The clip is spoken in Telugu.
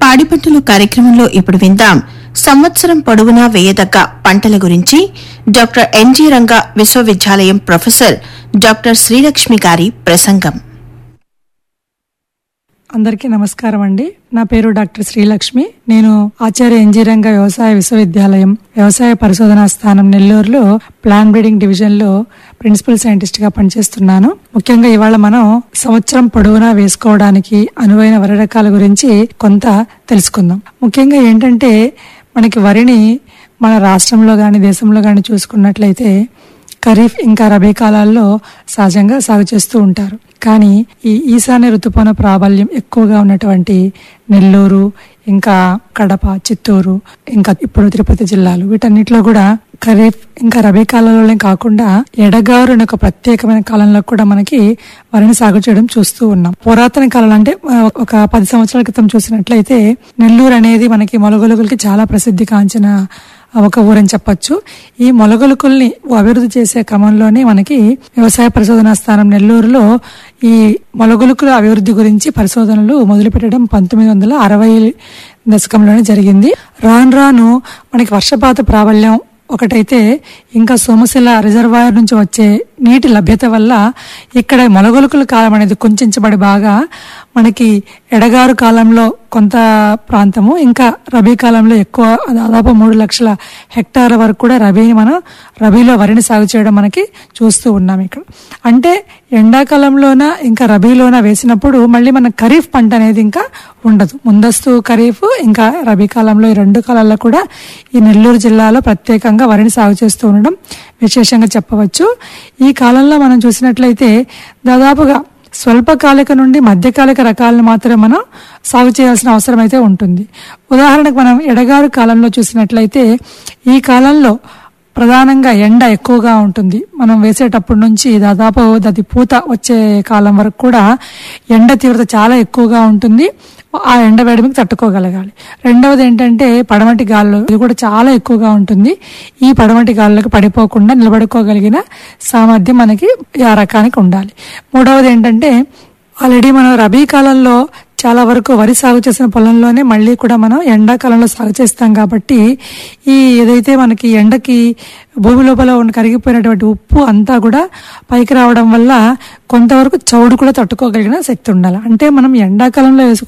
పాడి పంటలు కార్యక్రమంలో ఇప్పుడు విందాం సంవత్సరం పొడవునా వేయదగ్గ పంటల గురించి డాక్టర్ ఎన్జీ రంగా విశ్వవిద్యాలయం ప్రొఫెసర్ డాక్టర్ శ్రీలక్ష్మి గారి ప్రసంగం అందరికీ నమస్కారం అండి నా పేరు డాక్టర్ శ్రీలక్ష్మి నేను ఆచార్య ఇంజనీరింగ్ వ్యవసాయ విశ్వవిద్యాలయం వ్యవసాయ పరిశోధనా స్థానం నెల్లూరులో ప్లాన్ బ్రీడింగ్ డివిజన్ లో ప్రిన్సిపల్ సైంటిస్ట్ గా పనిచేస్తున్నాను ముఖ్యంగా ఇవాళ మనం సంవత్సరం పొడవునా వేసుకోవడానికి అనువైన వరి రకాల గురించి కొంత తెలుసుకుందాం ముఖ్యంగా ఏంటంటే మనకి వరిని మన రాష్ట్రంలో గాని దేశంలో గాని చూసుకున్నట్లయితే ఖరీఫ్ ఇంకా రబీ కాలాల్లో సహజంగా సాగు చేస్తూ ఉంటారు కానీ ఈ ఈశాన్య ఋతుపవన ప్రాబల్యం ఎక్కువగా ఉన్నటువంటి నెల్లూరు ఇంకా కడప చిత్తూరు ఇంకా ఇప్పుడు తిరుపతి జిల్లాలు వీటన్నిటిలో కూడా ఖరీఫ్ ఇంకా రబీ కాలంలోనే కాకుండా ఎడగారు అనే ఒక ప్రత్యేకమైన కాలంలో కూడా మనకి వరిని సాగు చేయడం చూస్తూ ఉన్నాం పురాతన కాలం అంటే ఆ, ఒక పది సంవత్సరాల క్రితం చూసినట్లయితే నెల్లూరు అనేది మనకి మొలగొలుగులకి చాలా ప్రసిద్ధి కాంచిన ఒక ఊరని చెప్పొచ్చు ఈ మొలగొలుకుల్ని అభివృద్ధి చేసే క్రమంలోనే మనకి వ్యవసాయ పరిశోధనా స్థానం నెల్లూరులో ఈ మొలగొలుకుల అభివృద్ధి గురించి పరిశోధనలు మొదలుపెట్టడం పంతొమ్మిది వందల అరవై దశకంలోనే జరిగింది రాను రాను మనకి వర్షపాత ప్రాబల్యం ఒకటైతే ఇంకా సోమశిల రిజర్వాయర్ నుంచి వచ్చే నీటి లభ్యత వల్ల ఇక్కడ మొలగొలుకుల కాలం అనేది కుంచెంచబడి బాగా మనకి ఎడగారు కాలంలో కొంత ప్రాంతము ఇంకా రబీ కాలంలో ఎక్కువ దాదాపు మూడు లక్షల హెక్టార్ల వరకు కూడా రబీని మనం రబీలో వరిని సాగు చేయడం మనకి చూస్తూ ఉన్నాం ఇక్కడ అంటే ఎండాకాలంలోన ఇంకా రబీలోన వేసినప్పుడు మళ్ళీ మన ఖరీఫ్ పంట అనేది ఇంకా ఉండదు ముందస్తు ఖరీఫ్ ఇంకా రబీ కాలంలో ఈ రెండు కాలాల్లో కూడా ఈ నెల్లూరు జిల్లాలో ప్రత్యేకంగా వరిని సాగు చేస్తూ ఉండడం విశేషంగా చెప్పవచ్చు ఈ కాలంలో మనం చూసినట్లయితే దాదాపుగా స్వల్పకాలిక నుండి మధ్యకాలిక రకాలను మాత్రమే మనం సాగు చేయాల్సిన అవసరం అయితే ఉంటుంది ఉదాహరణకు మనం ఎడగారు కాలంలో చూసినట్లయితే ఈ కాలంలో ప్రధానంగా ఎండ ఎక్కువగా ఉంటుంది మనం వేసేటప్పటి నుంచి దాదాపు అది పూత వచ్చే కాలం వరకు కూడా ఎండ తీవ్రత చాలా ఎక్కువగా ఉంటుంది ఆ ఎండ వేడిమికి తట్టుకోగలగాలి రెండవది ఏంటంటే పడమటి గాల్లో ఇది కూడా చాలా ఎక్కువగా ఉంటుంది ఈ పడమటి గాల్లోకి పడిపోకుండా నిలబడుకోగలిగిన సామర్థ్యం మనకి ఆ రకానికి ఉండాలి మూడవది ఏంటంటే ఆల్రెడీ మనం రబీ కాలంలో చాలా వరకు వరి సాగు చేసిన పొలంలోనే మళ్ళీ కూడా మనం ఎండాకాలంలో సాగు చేస్తాం కాబట్టి ఈ ఏదైతే మనకి ఎండకి భూమి లోపల ఉన్న కరిగిపోయినటువంటి ఉప్పు అంతా కూడా పైకి రావడం వల్ల కొంతవరకు చౌడు కూడా తట్టుకోగలిగిన శక్తి ఉండాలి అంటే మనం ఎండాకాలంలో వేసుకు